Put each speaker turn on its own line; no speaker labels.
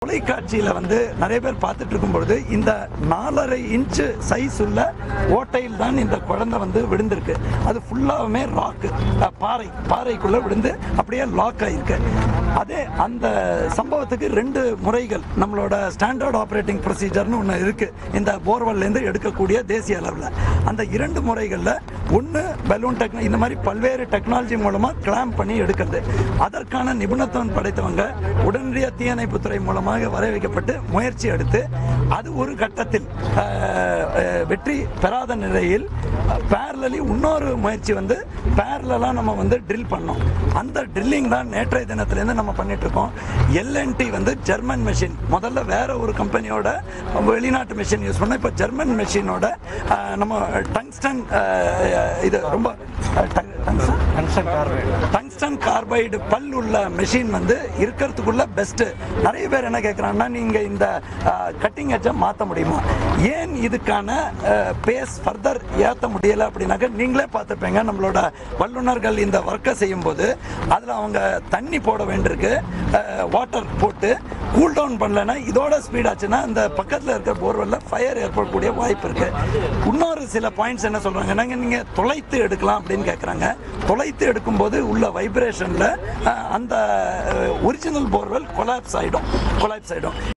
தொலைக்காட்சியில வந்து நிறைய பேர் பார்த்துட்டு இருக்கும் பொழுது இந்த நாலரை இன்ச்சு சைஸ் உள்ள ஓட்டையில் தான் இந்த குழந்தை வந்து விழுந்திருக்கு அது ஃபுல்லாவுமே ராக்கு பாறை பாறைக்குள்ள விழுந்து அப்படியே லாக் ஆயிருக்கு அதே அந்த சம்பவத்துக்கு ரெண்டு முறைகள் நம்மளோட ஸ்டாண்டர்ட் ஆப்ரேட்டிங் ப்ரொசீஜர்னு ஒன்று இருக்கு இந்த போர்வெல்லேருந்து எடுக்கக்கூடிய தேசிய அளவில் அந்த இரண்டு முறைகளில் ஒன்று பலூன் டெக்னா இந்த மாதிரி பல்வேறு டெக்னாலஜி மூலமாக கிளாம்ப் பண்ணி எடுக்கிறது அதற்கான நிபுணத்துவம் படைத்தவங்க உடனடியாக தீயணைப்புத்துறை மூலமாக வர வைக்கப்பட்டு முயற்சி எடுத்து அது ஒரு கட்டத்தில் அஹ், அஹ், வெற்றி பெறாத நிலையில் பேரலி இன்னொரு முயற்சி வந்து பேரலாக நம்ம வந்து ட்ரில் பண்ணோம் அந்த ட்ரில்லிங் தான் நேற்றைய தினத்துலேருந்து நம்ம பண்ணிட்டு இருக்கோம் எல்என்டி வந்து ஜெர்மன் மெஷின் முதல்ல வேற ஒரு கம்பெனியோட வெளிநாட்டு மெஷின் யூஸ் பண்ணோம் இப்போ ஜெர்மன் மெஷினோட நம்ம டங்ஸ்டன் இது ரொம்ப டங்ஸ்டன் டங்ஸ்டன் கார்பைடு பல் உள்ள மெஷின் வந்து இருக்கிறதுக்குள்ள பெஸ்ட் நிறைய பேர் என்ன கேட்குறாங்கன்னா நீங்க இந்த கட்டிங் எட்ஜை மாற்ற முடியுமா ஏன் இதுக்கான பேஸ் ஃபர்தர் ஏற்ற முடியல அப்படின்னாக்க நீங்களே பார்த்துப்பீங்க நம்மளோட வல்லுநர்கள் இந்த ஒர்க்கை செய்யும்போது அதில் அவங்க தண்ணி போட வேண்டியிருக்கு வாட்டர் போட்டு கூல் டவுன் பண்ணலன்னா இதோட ஸ்பீட் ஆச்சுன்னா அந்த பக்கத்தில் இருக்க போர்வெல்ல ஃபயர் ஏற்படக்கூடிய வாய்ப்பு இருக்கு இன்னொரு சில பாயிண்ட்ஸ் என்ன சொல்றாங்கன்னா நீங்க தொலைத்து எடுக்கலாம் அப்படின்னு கேட்குறாங்க தொலைத்து எடுக்கும்போது உள்ள வைப்ரேஷன்ல அந்த ஒரிஜினல் போர்வெல் கொலாப்ஸ் ஆயிடும் கொலாப்ஸ் ஆயிடும்